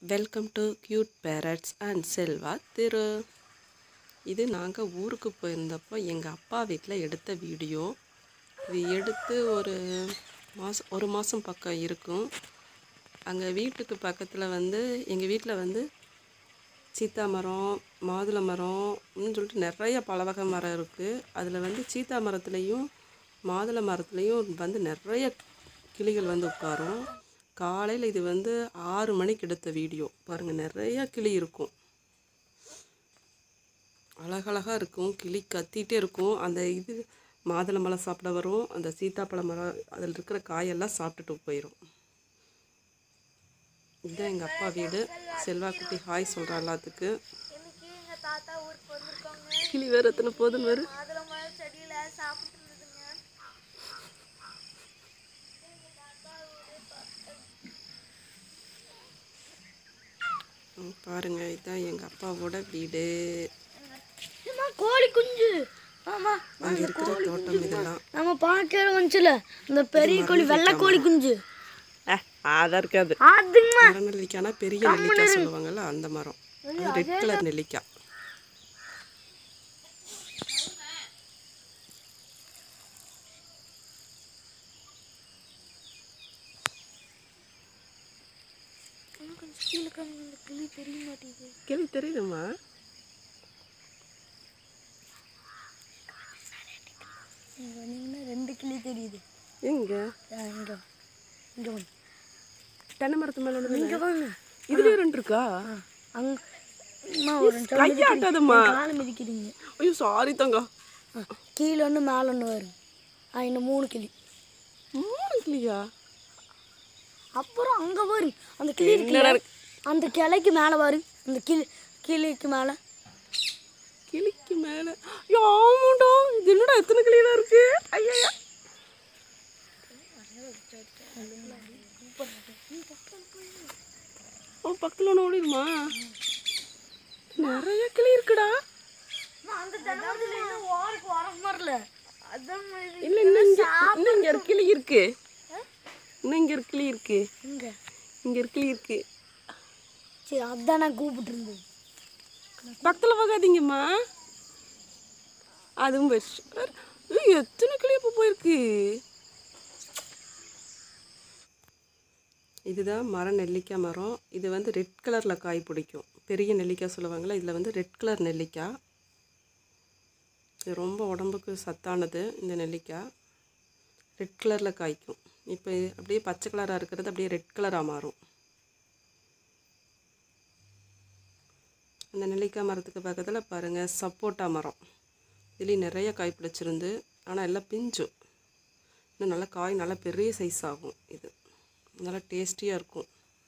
Welcome to cute parrots and Selva Thiru இது நாங்கள் ஊருக்கு போயிருந்தப்போ எங்கள் அப்பா வீட்டில் எடுத்த வீடியோ இது எடுத்து ஒரு மாதம் ஒரு மாதம் பக்கம் இருக்கும் அங்கே வீட்டுக்கு பக்கத்தில் வந்து எங்கள் வீட்டில் வந்து சீத்தா மரம் மாதுளை மரம்னு சொல்லிட்டு நிறைய பல வகை மரம் இருக்குது அதில் வந்து சீத்தா மரத்துலேயும் மாதுளை மரத்துலேயும் வந்து நிறைய கிளிகள் வந்து உட்காரும் காலையில் இது வந்து ஆறு மணிக்கு எடுத்த வீடியோ பாருங்கள் நிறைய கிளி இருக்கும் அழகழகாக இருக்கும் கிளி கத்திட்டே இருக்கும் அந்த இது மாதுளை மரம் சாப்பிட வரும் அந்த சீத்தாப்பழ மரம் அதில் இருக்கிற காயெல்லாம் சாப்பிட்டுட்டு போயிடும் இதுதான் எங்கள் அப்பா வீடு செல்வா குட்டி ஹாய் சொல்கிறா எல்லாத்துக்கு இன்னைக்கு எங்க தாத்தா ஊருக்கு வந்திருக்காங்க கிளி வேறு எத்தனை போதுன்னு வேறு மாதுளை மரம் செடியில சாப்பிட்டு இருந்ததுங்க எங்க தாத்தா ஊரே பார்த்தேன். ம், பாருங்க இதுதான் எங்கள் அப்பாவோட வீடு அம்மா கோழி குஞ்சு ஆமா அங்கே இருக்கிற தோட்டம் இதெல்லாம் நம்ம பார்க்கவே வந்துச்சுல இந்த பெரிய கோழி வெள்ளை கோழி குஞ்சு அதான் இருக்காது அதுங்கம்மா மர நெல்லிக்காய்னா பெரிய நெல்லிக்காய் சொல்லுவாங்கல்ல அந்த மரம் அது ரெட் கலர் நெல்லிக்காய் கொஞ்சம் கீழே காமிங்க, இந்த கிளி தெரிய மாட்டேங்குது கிளி தெரியுதுமா இங்க வந்தீங்கன்னா ரெண்டு கிளி தெரியுது எங்க ஆ, இங்க இங்க வாங்க தென்னை மரத்து மேலே ஒன்று இங்க வாங்க இதுலயே ரெண்டு இருக்கா ஆ, அங்க அம்மா ஒரு நிமிஷம் கையாட்டாதம்மா காலை மிதிக்கிறீங்க ஐயோ சாரி தங்கம் ஆ, கீழே ஒன்று மேலே ஒன்று வரும் ஆ இன்னும் மூணு கிளி மூணு கிளியா அப்புறம் அங்கே வரும் அந்த கிளி இருக்குல்ல, அந்த கிளைக்கு மேலே வரும் அந்த கிளி கிளிக்கு மேலே கிளிக்கு மேலே ஆமாண்டா இது என்னடா எத்தனை கிளியெல்லாம் இருக்கு ஐயா ஓ பக்கத்தில் ஒன்று ஓடிடுமா நிறைய கிளி இருக்குடா அந்த தினமரத்துல இன்னும் ஓருக்கு வர வரல அதான் இல்ல இன்னும் இங்க இன்னும் இங்க ஒரு கிளி இருக்கு இன்னும் இங்க ஒரு கிளி இருக்கு இங்க இங்க ஒரு கிளி இருக்கு சரி அதான் நான் கூப்பிட்டு இருந்தேன் பக்கத்துல போகாதீங்கம்மா அதுவும் பெஸ்ட் ஏய், எத்தனை கிளி இப்போ போயிருக்கு இதுதான் மரம் நெல்லிக்காய் மரம் இது வந்து ரெட் கலரில் காய் பிடிக்கும் பெரிய நெல்லிக்காய் சொல்லுவாங்கள்ல இதில் வந்து ரெட் கலர் நெல்லிக்காய் இது ரொம்ப உடம்புக்கு சத்தானது இந்த நெல்லிக்காய் ரெட் கலரில் காய்க்கும் இப்போ அப்படியே பச்சை கலராக இருக்கிறது அப்படியே ரெட் கலராக மாறும் அந்த நெல்லிக்காய் மரத்துக்கு பக்கத்தில் பாருங்கள் சப்போட்டா மரம் இதுலேயும் நிறைய காய் பிடிச்சிருந்து ஆனால் எல்லாம் பிஞ்சு இன்னும் நல்லா காய் நல்லா பெரிய சைஸ் ஆகும் இது நல்லா டேஸ்டியாக இருக்கும்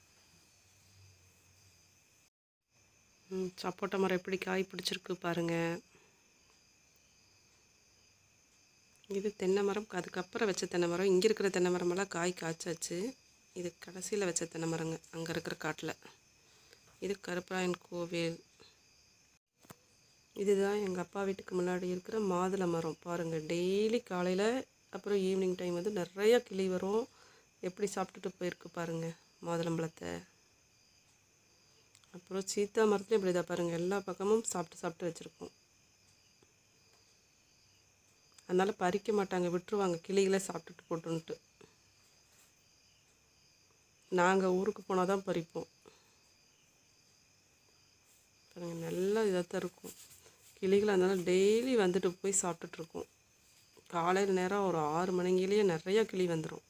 ம், சப்போட்டா மரம் எப்படி காய் பிடிச்சிருக்கு பாருங்கள் இது தென்னை மரம் அதுக்கப்புறம் வச்ச தென்னை மரம் இங்கே இருக்கிற தென்னை மரமெல்லாம் காய் காய்ச்சாச்சு இது கடைசியில் வச்ச தென்னை மரங்க அங்கே இருக்கிற காட்டில் இது கருப்பராயன் கோவில் இதுதான் எங்கள் அப்பா வீட்டுக்கு முன்னாடி இருக்கிற மாதுளை மரம் பாருங்கள் டெய்லி காலையில் அப்புறம் ஈவினிங் டைம் வந்து நிறைய கிளி வரும் எப்படி சாப்பிட்டுட்டு போயிருக்கு பாருங்கள் மாதுளம்பழத்தை அப்புறம் சீத்தா மரத்துலையும் இப்படி தான் பாருங்கள் எல்லா பக்கமும் சாப்பிட்டு சாப்பிட்டு வச்சுருக்கோம் அதனால் பறிக்க மாட்டாங்க விட்டுருவாங்க கிளிகளே சாப்பிட்டுட்டு போட்டுன்ட்டு நாங்கள் ஊருக்கு போனால் தான் பறிப்போம் பாருங்க நல்லா இதாக தான் இருக்கும் கிளிகள் அதனால டெய்லி வந்துட்டு போய் சாப்பிட்டுட்ருக்கோம் காலையில் நேரம் ஒரு ஆறு மணிங்கிலேயே நிறைய கிளி வந்துடும்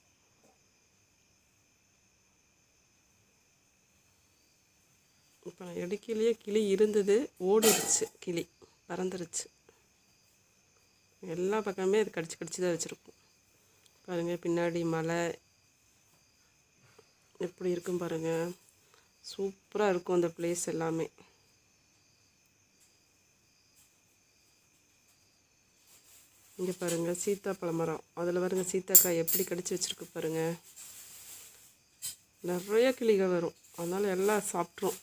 இப்போ இடுக்கிலேயே கிளி இருந்தது ஓடிடுச்சு கிளி பறந்துருச்சு எல்லா பக்கமே அது கடிச்சு கடிச்சு தான் வச்சுருக்கோம் பாருங்கள் பின்னாடி மலை எப்படி இருக்கும் பாருங்கள் சூப்பராக இருக்கும் அந்த பிளேஸ் எல்லாமே இங்கே பாருங்கள் சீத்தாப்பழ மரம் அதில் பாருங்க சீத்தாக்காய் எப்படி கடிச்சு வச்சுருக்கு பாருங்க நிறைய கிளிகள் வரும் அதனால் எல்லாம் சாப்பிட்ரும்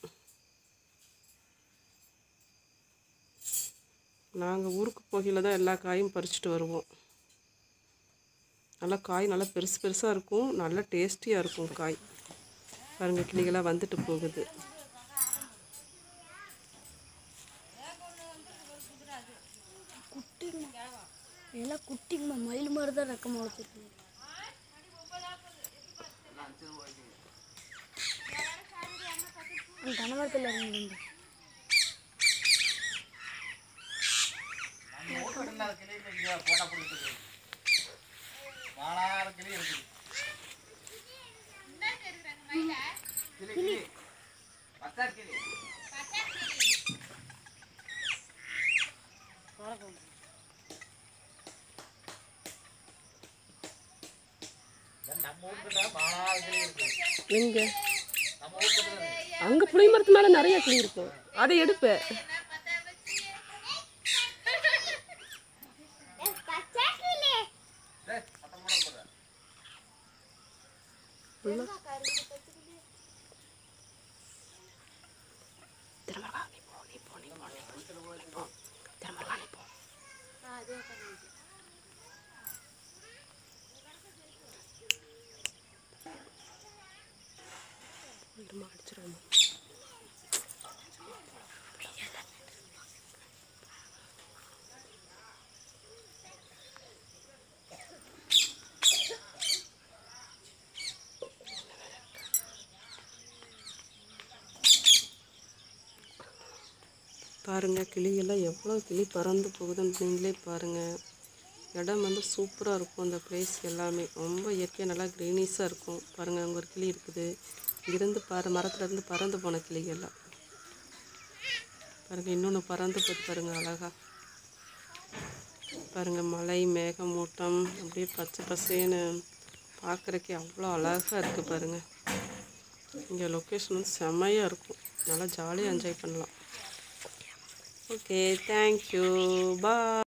நாங்கள் ஊருக்கு போகையில் தான் எல்லா காயும் பறிச்சுட்டு வருவோம் நல்லா காய் நல்லா பெருசு பெருசாக இருக்கும் நல்லா டேஸ்டியாக இருக்கும் காய் பாருங்க கிளிகளாக வந்துட்டு போகுது குட்டிங்கம்மா எல்லாம் குட்டிங்கம்மா மயில் மாதிரி தான் ரெக்கம் முளைச்சிருக்கு அந்த கணவரத்தில் இறங்கி எங்க அங்கே புளிய மரத்து மேலே நிறைய கிளி இருக்கும் அதை எடுப்பேன் அடிச்சிருவோம் பாருங்கள் கிளியெல்லாம் எவ்வளோ கிளி பறந்து போகுதுன்னு நீங்களே பாருங்கள் இடம் வந்து சூப்பராக இருக்கும் அந்த பிளேஸ் எல்லாமே ரொம்ப இயற்கையாக நல்லா க்ரீனிஷாக இருக்கும் பாருங்கள் அங்கே ஒரு கிளி இருக்குது இருந்து பாரு மரத்துலேருந்து பறந்து போன கிளிகள்லாம் பாருங்கள் இன்னொன்று பறந்து போகுது பாருங்கள் அழகா பாருங்கள் மலை மேகமூட்டம் அப்படியே பச்சை பசேன்னு பார்க்குறக்கே அவ்வளோ அழகாக இருக்குது பாருங்கள் இங்கே லொக்கேஷன் வந்து செம்மையாக இருக்கும் நல்லா ஜாலியாக என்ஜாய் பண்ணலாம் ஓகே தேங்க்யூ பா